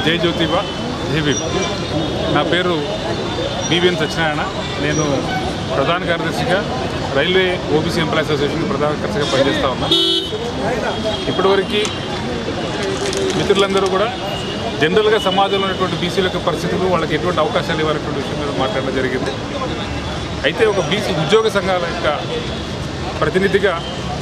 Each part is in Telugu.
జై జ్యోతిబా జేబీ నా పేరు బీవీఎన్ సత్యనారాయణ నేను ప్రధాన కార్యదర్శిగా రైల్వే ఓబీసీ ఎంప్లాయీస్ అసోసియేషన్ ప్రధాన కార్యదర్శిగా పనిచేస్తూ ఉన్నా ఇప్పటివరకు మిత్రులందరూ కూడా జనరల్గా సమాజంలో ఉన్నటువంటి బీసీల యొక్క పరిస్థితులు వాళ్ళకి ఎటువంటి అవకాశాలు ఇవ్వనటువంటి విషయం మీద మాట్లాడడం జరిగింది అయితే ఒక బీసీ ఉద్యోగ సంఘాల యొక్క ప్రతినిధిగా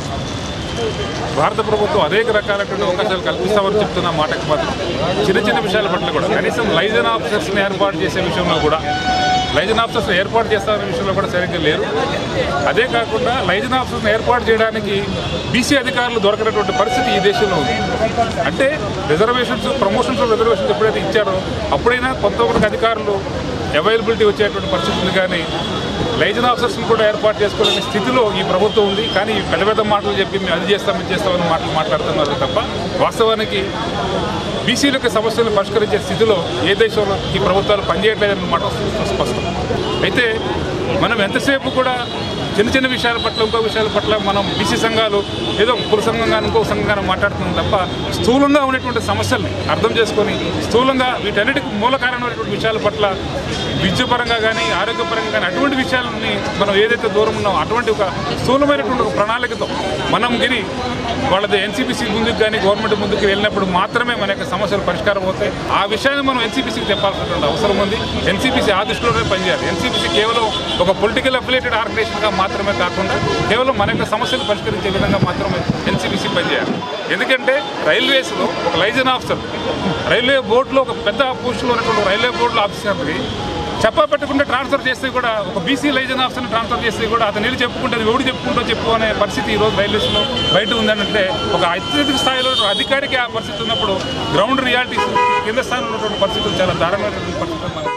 భారత ప్రభుత్వం అనేక రకాలైనటువంటి అవకాశాలు కల్పిస్తామని చెప్తున్న మాటకు మాత్రం చిన్న చిన్న విషయాల పట్ల కూడా కనీసం లైజన్ ఆఫీసర్స్ని ఏర్పాటు చేసే విషయంలో కూడా లైజన్ ఆఫీసర్స్ ఏర్పాటు చేస్తామనే విషయంలో కూడా సరిగ్గా లేరు అదే కాకుండా లైజన్ ఆఫీసర్స్ని ఏర్పాటు చేయడానికి బీసీ అధికారులు దొరకనటువంటి పరిస్థితి ఈ దేశంలో ఉంది అంటే రిజర్వేషన్స్ ప్రమోషన్స్ రిజర్వేషన్స్ ఎప్పుడైతే ఇచ్చారో అప్పుడైనా కొంతమంది అధికారులు అవైలబిలిటీ వచ్చేటువంటి పరిస్థితి ఉంది కానీ లైజన్ ఆఫీసర్స్ని కూడా ఏర్పాటు చేసుకోలేని స్థితిలో ఈ ప్రభుత్వం ఉంది కానీ పెద్ద పెద్ద మాటలు చెప్పి మేము అది చేస్తాం ఇది చేస్తామని మాటలు మాట్లాడుతున్నారు తప్ప వాస్తవానికి బీసీల యొక్క సమస్యలను పరిష్కరించే స్థితిలో ఏ దేశంలో ఈ ప్రభుత్వాలు పనిచేయట్లేదన్న మాట స్పష్టం అయితే మనం ఎంతసేపు కూడా చిన్న చిన్న విషయాల పట్ల ఇంకో విషయాల పట్ల మనం బీసీ సంఘాలు ఏదో కుల సంఘంగా ఇంకో సంఘంగా మాట్లాడుతున్నాం తప్ప స్థూలంగా ఉన్నటువంటి సమస్యల్ని అర్థం చేసుకొని స్థూలంగా వీటన్నిటికి మూల కారణమైనటువంటి విషయాల పట్ల విద్యాపరంగా కానీ ఆరోగ్యపరంగా కానీ అటువంటి విషయాలని మనం ఏదైతే దూరం ఉన్నామో అటువంటి ఒక స్థూలమైనటువంటి ఒక ప్రణాళికతో మనం గిరి వాళ్ళది ఎన్సీపీసీ ముందుకు కానీ గవర్నమెంట్ ముందుకు వెళ్ళినప్పుడు మాత్రమే మన యొక్క సమస్యలు పరిష్కారం అవుతాయి ఆ విషయాన్ని మనం ఎన్సీపీసీకి చెప్పాల్సినటువంటి అవసరం ఉంది ఎన్సీపీసీ ఆ దృష్టిలోనే పనిచేయాలి ఎన్సీపీసీ కేవలం ఒక పొలిటికల్ అఫిలియేటెడ్ ఆర్గనైజేషన్గా మాత్రమే కాకుండా కేవలం మన యొక్క సమస్యలు పరిష్కరించే విధంగా మాత్రమే ఎన్సీపీసీ పనిచేయాలి ఎందుకంటే రైల్వేస్లో ఒక లైజన్ ఆఫీసర్ రైల్వే బోర్డులో ఒక పెద్ద పోస్టులో ఉన్నటువంటి రైల్వే బోర్డులో ఆఫీసర్కి చెప్పా పెట్టకుండా ట్రాన్స్ఫర్ చేస్తే కూడా ఒక బీసీ లైజన్ ఆఫీసర్ని ట్రాన్స్ఫర్ చేస్తే కూడా అతను వెళ్ళి చెప్పుకుంటే అది ఎవడు చెప్పుకుంటూ చెప్పుకునే పరిస్థితి ఈ రోజు రైల్వేస్లో బయట ఉందంటే ఒక అత్యధిక స్థాయిలో అధికారికి ఆ పరిస్థితి ఉన్నప్పుడు గ్రౌండ్ రియాలిటీస్ కింద స్థానంలో ఉన్నటువంటి పరిస్థితులు చాలా దారుణమైనటువంటి పరిస్థితులు మనం